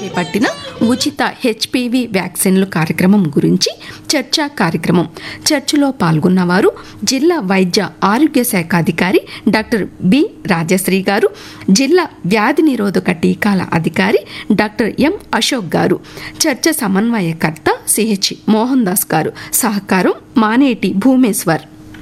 చేపట్టిన ఉచిత హెచ్పివి వ్యాక్సిన్లు కార్యక్రమం గురించి చర్చా కార్యక్రమం చర్చలో పాల్గొన్నవారు జిల్లా వైద్య ఆరోగ్య శాఖ అధికారి డాక్టర్ బి రాజశ్రీ గారు జిల్లా వ్యాధి నిరోధక టీకాల అధికారి డాక్టర్ ఎం అశోక్ గారు చర్చ సమన్వయకర్త సిహెచ్ మోహన్ దాస్ గారు సహకారం మానేటి భూమేశ్వర్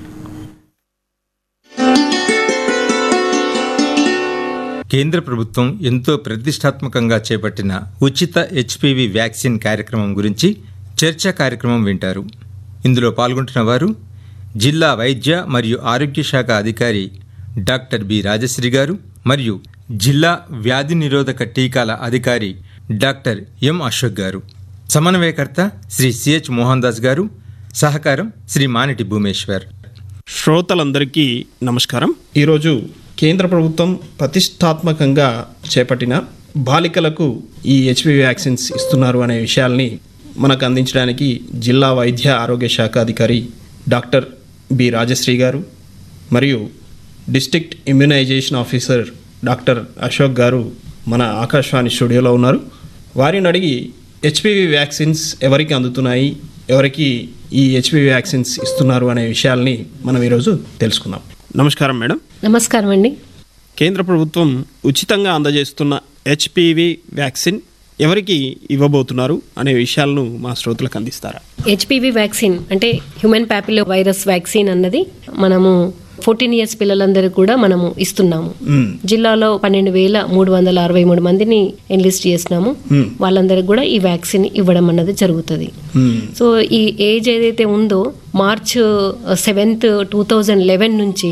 కేంద్ర ప్రభుత్వం ఎంతో ప్రతిష్టాత్మకంగా చేపట్టిన ఉచిత హెచ్పివి వ్యాక్సిన్ కార్యక్రమం గురించి చర్చా కార్యక్రమం వింటారు ఇందులో పాల్గొంటున్న వారు జిల్లా వైద్య మరియు ఆరోగ్య శాఖ అధికారి డాక్టర్ బి రాజశ్రీ గారు మరియు జిల్లా వ్యాధి నిరోధక టీకాల అధికారి డాక్టర్ ఎం అశోక్ గారు సమన్వయకర్త శ్రీ సిహెచ్ మోహన్ దాస్ గారు సహకారం శ్రీ మానిటి భూమేశ్వర్ శ్రోతలందరికీ నమస్కారం ఈరోజు కేంద్ర ప్రభుత్వం ప్రతిష్టాత్మకంగా చేపట్టిన బాలికలకు ఈ హెచ్పివి వ్యాక్సిన్స్ ఇస్తున్నారు అనే విషయాల్ని మనకు అందించడానికి జిల్లా వైద్య ఆరోగ్య శాఖ అధికారి డాక్టర్ బి రాజశ్రీ గారు మరియు district immunization officer doctor Ashok గారు మన ఆకాశవాణి స్టూడియోలో ఉన్నారు వారిని అడిగి హెచ్పివి వ్యాక్సిన్స్ ఎవరికి అందుతున్నాయి ఎవరికి ఈ హెచ్పివి వ్యాక్సిన్స్ ఇస్తున్నారు అనే విషయాల్ని మనం ఈరోజు తెలుసుకుందాం నమస్కారం మేడం నమస్కారం అండి కేంద్ర ప్రభుత్వం ఉచితంగా అందజేస్తున్న హెచ్పివి వ్యాక్సిన్ ఎవరికి ఇవ్వబోతున్నారు అనే విషయాలను మా శ్రోతలకు అందిస్తారా హెచ్పివి వ్యాక్సిన్ అంటే హ్యూమన్ ప్యాపిలో వైరస్ వ్యాక్సిన్ అన్నది మనము ఫోర్టీన్ ఇయర్స్ పిల్లలందరికీ కూడా మనము ఇస్తున్నాము జిల్లాలో పన్నెండు వేల మూడు వందల అరవై మూడు మందిని ఎన్లిస్ట్ చేసినాము వాళ్ళందరికీ కూడా ఈ వ్యాక్సిన్ ఇవ్వడం అన్నది జరుగుతుంది సో ఈ ఏజ్ ఏదైతే ఉందో March seventh two thousand eleven నుంచి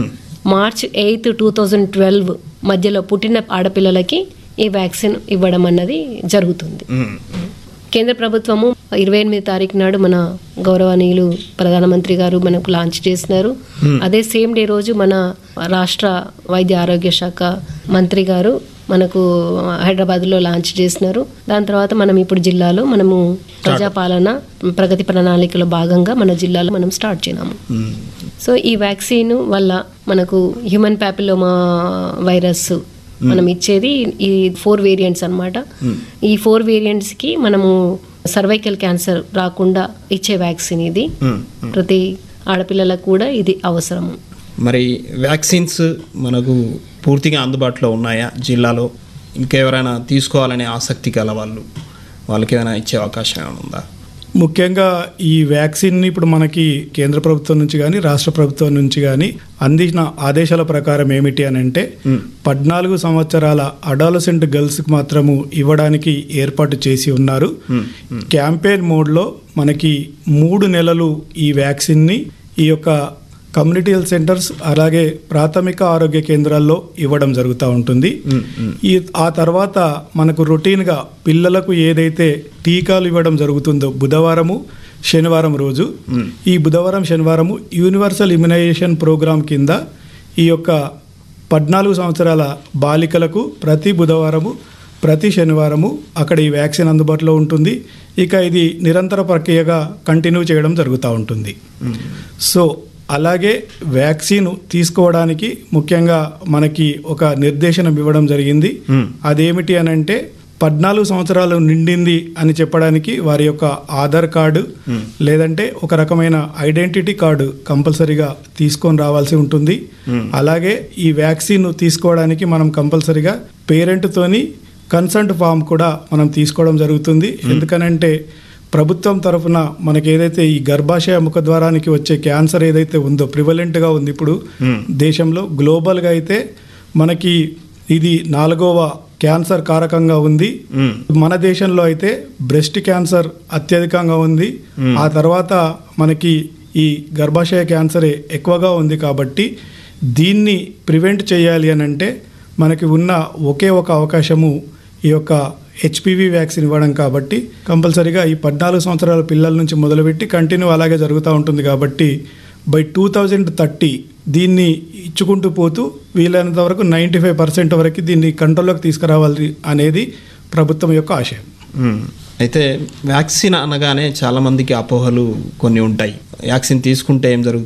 March eighth two thousand twelve మధ్యలో పుట్టిన ఆడపిల్లలకి ఈ వ్యాక్సిన్ ఇవ్వడం అన్నది జరుగుతుంది కేంద్ర ప్రభుత్వము ఇరవై ఎనిమిది తారీఖు నాడు మన గౌరవనీయులు ప్రధానమంత్రి గారు మనకు లాంచ్ చేసినారు అదే సేమ్ డే రోజు మన రాష్ట్ర వైద్య ఆరోగ్య శాఖ మంత్రి గారు మనకు హైదరాబాద్లో లాంచ్ చేసినారు దాని తర్వాత మనం ఇప్పుడు జిల్లాలో మనము ప్రజాపాలన ప్రగతి ప్రణాళికలో భాగంగా మన జిల్లాలో మనం స్టార్ట్ చేసినాము సో ఈ వ్యాక్సిన్ వల్ల మనకు హ్యూమన్ ప్యాపిలోమా వైరస్ మనం ఇచ్చేది ఈ ఫోర్ వేరియంట్స్ అన్నమాట ఈ ఫోర్ వేరియంట్స్ కి మనము సర్వైకల్ క్యాన్సర్ రాకుండా ఇచ్చే వ్యాక్సిన్ ఇది ప్రతి ఆడపిల్లలకు కూడా ఇది అవసరము మరి వ్యాక్సిన్స్ మనకు పూర్తిగా అందుబాటులో ఉన్నాయా జిల్లాలో ఇంకెవరైనా తీసుకోవాలనే ఆసక్తి గల వాళ్ళు వాళ్ళకి ఏమైనా ఇచ్చే అవకాశం ఏమైనా ఉందా ముఖ్యంగా ఈ వ్యాక్సిన్ ఇప్పుడు మనకి కేంద్ర ప్రభుత్వం నుంచి కానీ రాష్ట్ర ప్రభుత్వం నుంచి కానీ అందించిన ఆదేశాల ప్రకారం ఏమిటి అని అంటే పద్నాలుగు సంవత్సరాల అడాలసెంట్ గర్ల్స్కి మాత్రము ఇవ్వడానికి ఏర్పాటు చేసి ఉన్నారు క్యాంపెయిన్ మోడ్లో మనకి మూడు నెలలు ఈ వ్యాక్సిన్ని ఈ యొక్క కమ్యూనిటీ హెల్త్ సెంటర్స్ అలాగే ప్రాథమిక ఆరోగ్య కేంద్రాల్లో ఇవ్వడం జరుగుతూ ఉంటుంది ఈ ఆ తర్వాత మనకు రొటీన్గా పిల్లలకు ఏదైతే టీకాలు ఇవ్వడం జరుగుతుందో బుధవారము శనివారం రోజు ఈ బుధవారం శనివారము యూనివర్సల్ ఇమ్యునైజేషన్ ప్రోగ్రాం కింద ఈ యొక్క పద్నాలుగు సంవత్సరాల బాలికలకు ప్రతి బుధవారము ప్రతి శనివారము అక్కడ ఈ వ్యాక్సిన్ అందుబాటులో ఉంటుంది ఇక ఇది నిరంతర ప్రక్రియగా కంటిన్యూ చేయడం జరుగుతూ ఉంటుంది సో అలాగే వ్యాక్సిన్ తీసుకోవడానికి ముఖ్యంగా మనకి ఒక నిర్దేశనం ఇవ్వడం జరిగింది అదేమిటి అని అంటే పద్నాలుగు సంవత్సరాలు నిండింది అని చెప్పడానికి వారి యొక్క ఆధార్ కార్డు లేదంటే ఒక రకమైన ఐడెంటిటీ కార్డు కంపల్సరీగా తీసుకొని రావాల్సి ఉంటుంది అలాగే ఈ వ్యాక్సిన్ తీసుకోవడానికి మనం కంపల్సరీగా పేరెంట్తోని కన్సల్ట్ ఫామ్ కూడా మనం తీసుకోవడం జరుగుతుంది ఎందుకనంటే ప్రభుత్వం తరఫున మనకి ఏదైతే ఈ గర్భాశయ ముఖద్వారానికి వచ్చే క్యాన్సర్ ఏదైతే ఉందో ప్రివలెంట్గా ఉంది ఇప్పుడు దేశంలో గ్లోబల్గా అయితే మనకి ఇది నాలుగవ క్యాన్సర్ కారకంగా ఉంది మన దేశంలో అయితే బ్రెస్ట్ క్యాన్సర్ అత్యధికంగా ఉంది ఆ తర్వాత మనకి ఈ గర్భాశయ క్యాన్సరే ఎక్కువగా ఉంది కాబట్టి దీన్ని ప్రివెంట్ చేయాలి అని అంటే మనకి ఉన్న ఒకే ఒక అవకాశము ఈ యొక్క హెచ్పివి వ్యాక్సిన్ ఇవ్వడం కాబట్టి కంపల్సరీగా ఈ పద్నాలుగు సంవత్సరాల పిల్లల నుంచి మొదలుపెట్టి కంటిన్యూ అలాగే జరుగుతూ ఉంటుంది కాబట్టి బై టూ థౌజండ్ థర్టీ దీన్ని ఇచ్చుకుంటూ పోతూ వీలైనంత వరకు నైంటీ ఫైవ్ పర్సెంట్ వరకు దీన్ని కంట్రోల్లోకి తీసుకురావాలి అనేది ప్రభుత్వం యొక్క ఆశయం మ్మ్. అయితే వ్యాక్సిన్ అనగానే చాలా మందికి అపోహలు కొన్ని ఉంటాయి వ్యాక్సిన్ తీసుకుంటే ఏం జరుగుతుంది